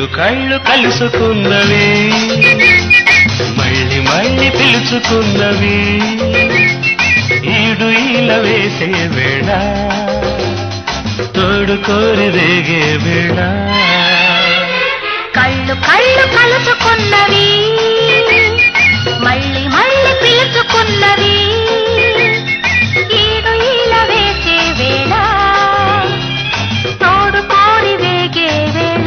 కళ్ళు కళ్ళు కలుసుకున్నవి మళ్ళీ మళ్ళీ పిలుచుకున్నవి ఈడు ఈల వేసే వేళ తోడు కోరి రేగే వేళ కళ్ళు కళ్ళు కలుసుకున్నవి మళ్ళీ మళ్ళీ పిలుచుకున్నవి ఈడు ఈల వేసే వేళ తోడు కోరి వేగే వేళ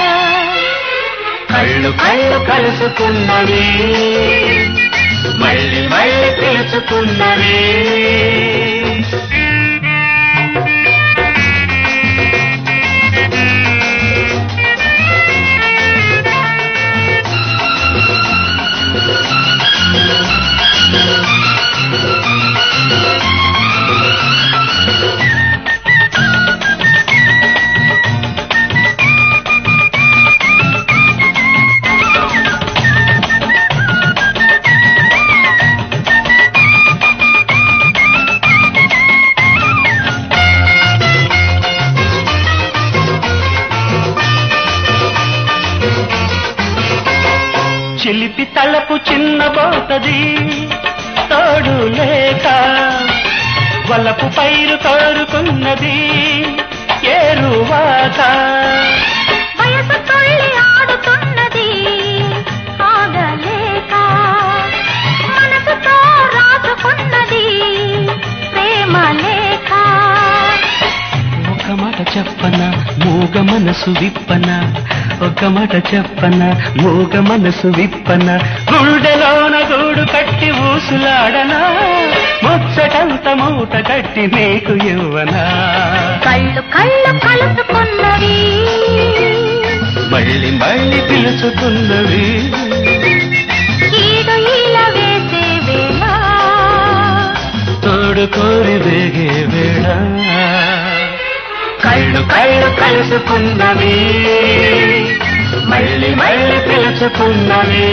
కళ్ళు కళ్ళు కలుసుకున్నవి మళ్ళీ మళ్ళీ పిలుచుకున్నవి చిలిపి తలపు చిన్నబోతది తోడు లేక వలపు పైరు కోరుకున్నది ఏరువాక వయసు తుళ్ళి ఆడుతున్నది ఆగలేక మనసుతో రాసుకున్నది ప్రేమ లేక ఒక మాట చెప్పన మూగ మనసు విప్పన ఒక మాట చెప్పన మూగ మనసు విప్పన గుండెలోన గూడు కట్టి ఊసులాడనా ముచ్చటంత మూట కట్టి నీకు ఇవ్వనా కళ్ళు కళ్ళు కలుసుకున్నవి మళ్ళీ మళ్ళీ పిలుచుకున్నవి ఈడు ఈల వేసే వేళ తోడు కోరి వేగే వేళ కళ్ళు కళ్ళు కలుసుకున్నవి మళ్ళీ మళ్ళీ పిలుచుకున్నవి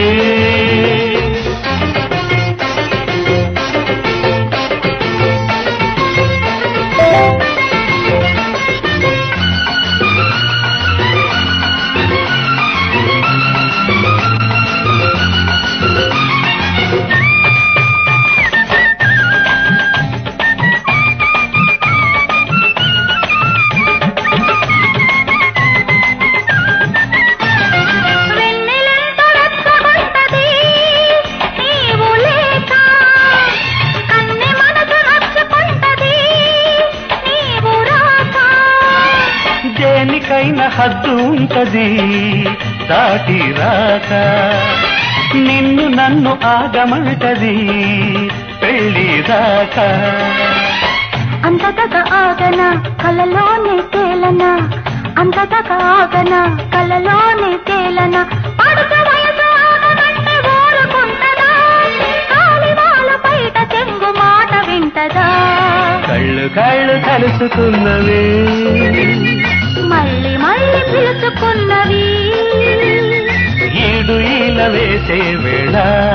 వెన్నెలెంత రెచ్చగొట్టది నీవు లేక కన్నె మనసు నచ్చుకుంటది నీవు రాక దేనికైనా హద్దు ఉంటది దాటి రాక నిన్ను నన్ను ఆగమంటది పెళ్లి దాకా అంతదగ ఆగన కలలోనే తేలన అంతదగ ఆగన కలలోనే తేలన పడుక వయసు ఆగమంటే ఊరుకుంటదా కాలి వాళ్ళ బయట చెంగు మాట వింటదా కళ్ళు కళ్ళు కలుసుకున్నవి మళ్ళీ మళ్ళీ పిలుచుకున్నవి ఈడు ఈల వేసే వేళ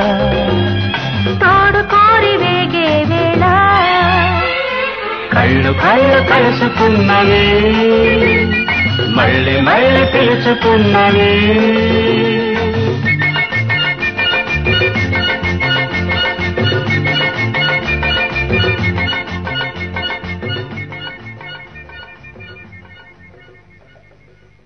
తోడు కోరి వేగే వేళ కళ్ళు కళ్ళు కలుసుకున్నవి మళ్ళీ మళ్ళీ పిలుచుకున్నవి